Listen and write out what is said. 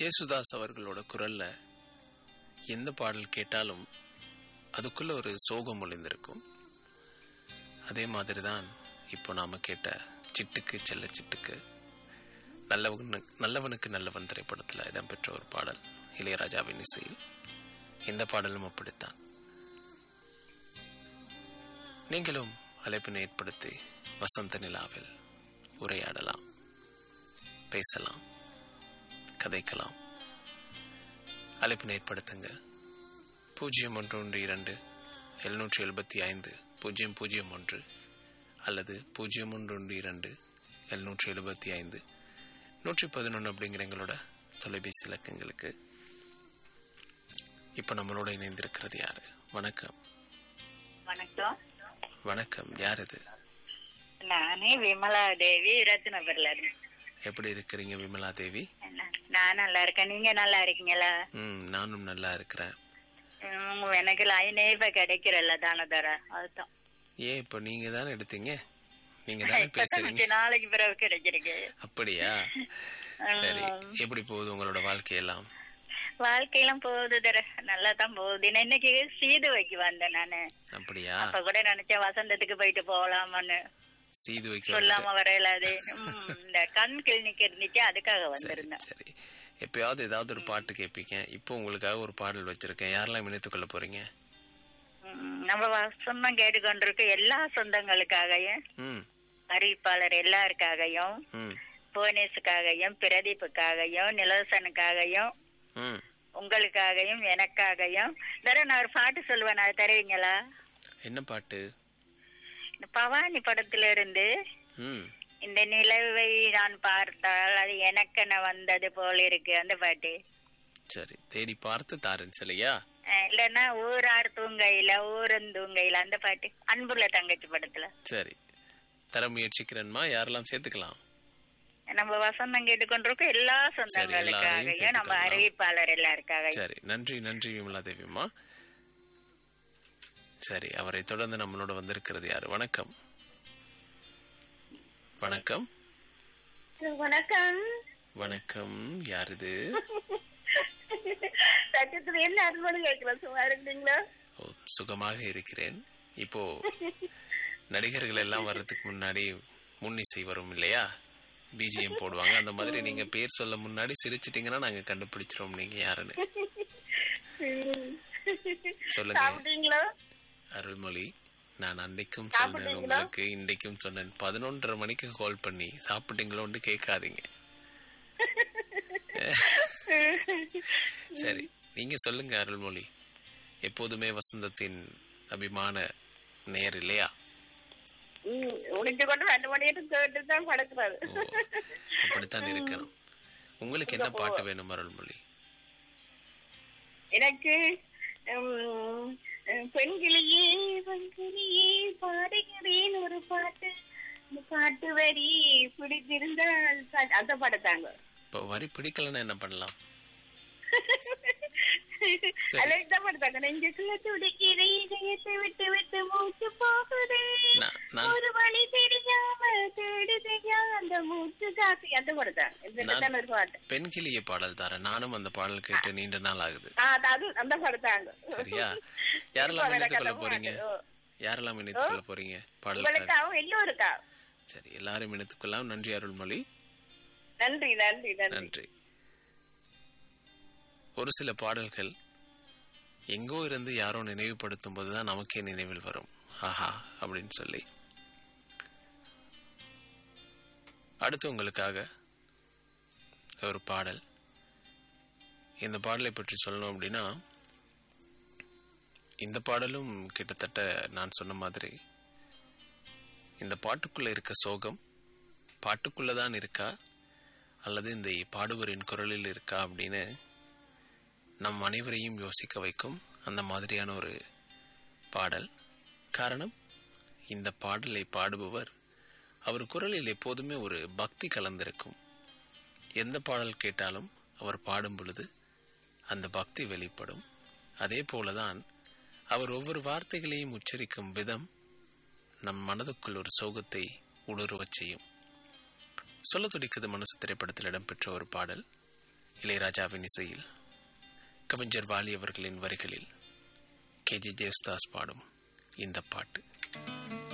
ஜேசுதாஸ் அவர்களோட குரல்ல எந்த பாடல் கேட்டாலும் அதுக்குள்ள ஒரு சோகம் ஒளிந்திருக்கும் அதே மாதிரி தான் இப்போ நாம கேட்ட சிட்டுக்கு செல்ல சிட்டுக்கு நல்லவனு நல்லவனுக்கு நல்லவன் திரைப்படத்தில் இடம்பெற்ற ஒரு பாடல் இளையராஜாவின் இசையில் இந்த பாடலும் அப்படித்தான் நீங்களும் அழைப்பினை ஏற்படுத்தி வசந்த நிலாவில் உரையாடலாம் பேசலாம் கதைக்கலாம் அழைப்பினை ஏற்படுத்துங்க பூஜ்ஜியம் ஒன்று ஒன்று இரண்டு எழுநூற்றி எழுபத்தி ஐந்து பூஜ்ஜியம் பூஜ்ஜியம் ஒன்று அல்லது பூஜ்ஜியம் ஒன்று ஒன்று இரண்டு எழுநூற்றி எழுபத்தி ஐந்து நூற்றி பதினொன்று அப்படிங்கிற எங்களோட தொலைபேசி இலக்கங்களுக்கு இப்போ நம்மளோட இணைந்திருக்கிறது யாரு வணக்கம் வணக்கம் வணக்கம் யார் இது நானே விமலா தேவி ரத்னபுரில இருக்கேன் எப்படி இருக்கிறீங்க விமலா தேவி நான் நான் நல்லா இருக்கேன் நீங்க நல்லா இருக்கீங்களா ம் நானும் நல்லா இருக்கிறேன் உம், எனக்கு லைனே இப்ப கிடைக்கிறல்ல தானே தர அதுதான் ஏன் இப்போ நீங்க தானே எடுத்தீங்க நீங்க தானே இப்பதான் பேசுறீங்க கொஞ்ச நாளைக்கு பிறகு கிடைச்சிருக்கு அப்படியா சரி எப்படி போகுது உங்களோட வாழ்க்கையெல்லாம் வாழ்க்கையெல்லாம் போகுது தர நல்லா தான் போகுது நான் இன்னைக்கு சீது வைக்க வந்தேன் நானு அப்படியா அப்ப கூட நினைச்சேன் வசந்தத்துக்கு போயிட்டு போகலாமான்னு சீது வைக்க சொல்லாம வரையில அது உம், இந்த கண் கிளினிக் இருந்துச்சு அதுக்காக சரி வந்திருந்தேன் சரி எப்பயாவது ஏதாவது ஒரு பாட்டு கேட்பீங்க இப்போ உங்களுக்காக ஒரு பாடல் வச்சிருக்கேன் யாரெல்லாம் இணைத்துக் கொள்ள போறீங்க உம், நம்ம வசந்தம் கேட்டுக்கொண்டிருக்க எல்லா சொந்தங்களுக்காகவும் ம் அறிவிப்பாளர் எல்லாருக்காகவும் ம் புவனேஷுக்காகவும் பிரதீப்புக்காகவும் நிலோசனுக்காகவும் ம் உங்களுக்காகவும் எனக்காகவும் தர நான் ஒரு பாட்டு சொல்லுவேன் அதை தருவீங்களா என்ன பாட்டு இந்த பவானி படத்துல இருந்து ம் இந்த நிலவை நான் பார்த்தால் அது எனக்கென வந்தது போல இருக்கு அந்த பாட்டு சரி தேடி பார்த்து தாரன் சிலையா அஹ் இல்லைன்னா ஊரார் தூங்கையில ஊரன் தூங்கையில அந்த பாட்டு அன்புள்ள தங்கச்சி படத்துல சரி தர முயற்சிக்கிறேன்மா யாரெல்லாம் சேர்த்துக்கலாம் நம்ம வசந்தம் கேட்டுக்கொண்டிருக்கோம் எல்லா சொந்தங்களுக்காகவும் நம்ம சேர்த்துக்கலாம். அறிவிப்பாளர் எல்லாருக்காகவும் சரி நன்றி நன்றி விமலா தேவிம்மா சரி அவரை தொடர்ந்து நம்மளோட வந்திருக்கிறது யாரு வணக்கம் வணக்கம் வணக்கம் வணக்கம் யார் இது சட்டத்துல என்ன அன்போடு கேட்கலாம் சும்மா இருக்கீங்களா ஓ, சுகமாக இருக்கிறேன் இப்போ நடிகர்கள் எல்லாம் வர்றதுக்கு முன்னாடி முன்னிசை வரும் இல்லையா பிஜிஎம் போடுவாங்க அந்த மாதிரி நீங்க பேர் சொல்ல முன்னாடி சிரிச்சிட்டீங்கன்னா நாங்க கண்டுபிடிச்சிரோம் நீங்க யாருன்னு சொல்லுங்க சாப்பிட்டீங்களா அருள்மொழி நான் அன்னைக்கும் சொன்னேன் உங்களுக்கு இன்றைக்கும் சொன்னேன் பதினொன்றரை மணிக்கு கால் பண்ணி சாப்பிட்டீங்களோன்னு கேட்காதீங்க சரி நீங்க சொல்லுங்க அருள்மொழி எப்போதுமே வசந்தத்தின் அபிமான நேர் இல்லையா முடிஞ்சு கொண்டு ரெண்டு மணி நேரம் கேட்டு தான் படுக்கிறது ஓ, அப்படித்தான் இருக்கணும் உங்களுக்கு என்ன பாட்டு வேணும் அருள்மொழி எனக்கு உம், பெண்கிளியே பெண்கிளியே பாடுகிறேன் ஒரு பாட்டு இந்த பாட்டு வரி பிடித்திருந்தால் பா- அந்த பாடத்தாங்க இப்போ வரி பிடிக்கலன்னா என்ன பண்ணலாம் அதுல இந்த பாடத்தாங்க நெஞ்சுக்குள்ள துடிக்கிறேன் இதயத்தை விட்டு விட்டு மூச்சு போகுதே நான் நான் ஒரு வழி தெரியாம தேடுதையா அந்த மூச்சு காசி அந்த பாடத்தான் இந்த தான் ஒரு பாட்டு பெண்கிளிய பாடல் தரேன் நானும் அந்த பாடல் கேட்டு நீண்ட நாள் ஆகுது ஆ, அது அந்த பாடத்தாங்க சரியா யாரெல்லாம் இப்ப இணைத்துக் கொள்ள எனக்கு போறீங்க அந்த பாட்டு. யாரெல்லாம் இணைத்துக் கொள்ள போறீங்க பாடலுக்காக உங்களுக்காகவும் எல்லோருக்கா சரி எல்லாரும் இணைத்துக் கொள்ளலாம் நன்றி அருள்மொழி நன்றி நன்றி நன்றி நன்றி ஒரு சில பாடல்கள் எங்கோ இருந்து யாரோ நினைவுபடுத்தும் போதுதான் நமக்கே நினைவில் வரும் ஆஹா அப்படின்னு சொல்லி அடுத்து உங்களுக்காக ஒரு பாடல் இந்த பாடலை பற்றி சொல்லணும் அப்படின்னா இந்த பாடலும் கிட்டத்தட்ட நான் சொன்ன மாதிரி இந்த பாட்டுக்குள்ள இருக்க சோகம் பாட்டுக்குள்ள தான் இருக்கா அல்லது இந்த பாடுவரின் குரலில் இருக்கா அப்படின்னு நம் அனைவரையும் யோசிக்க வைக்கும் அந்த மாதிரியான ஒரு பாடல் காரணம் இந்த பாடலை பாடுபவர் அவர் குரலில் எப்போதுமே ஒரு பக்தி கலந்திருக்கும் எந்த பாடல் கேட்டாலும் அவர் பாடும் பொழுது அந்த பக்தி வெளிப்படும் அதே போலதான் அவர் ஒவ்வொரு வார்த்தைகளையும் உச்சரிக்கும் விதம் நம் மனதுக்குள் ஒரு சோகத்தை ஊடுருவச் செய்யும் சொல்ல துடிக்குது மனசு திரைப்படத்தில் இடம்பெற்ற ஒரு பாடல் இளையராஜாவின் இசையில் கவிஞர் வாலி அவர்களின் வரிகளில் கே ஜே ஜெயஸ்தாஸ் பாடும் இந்த பாட்டு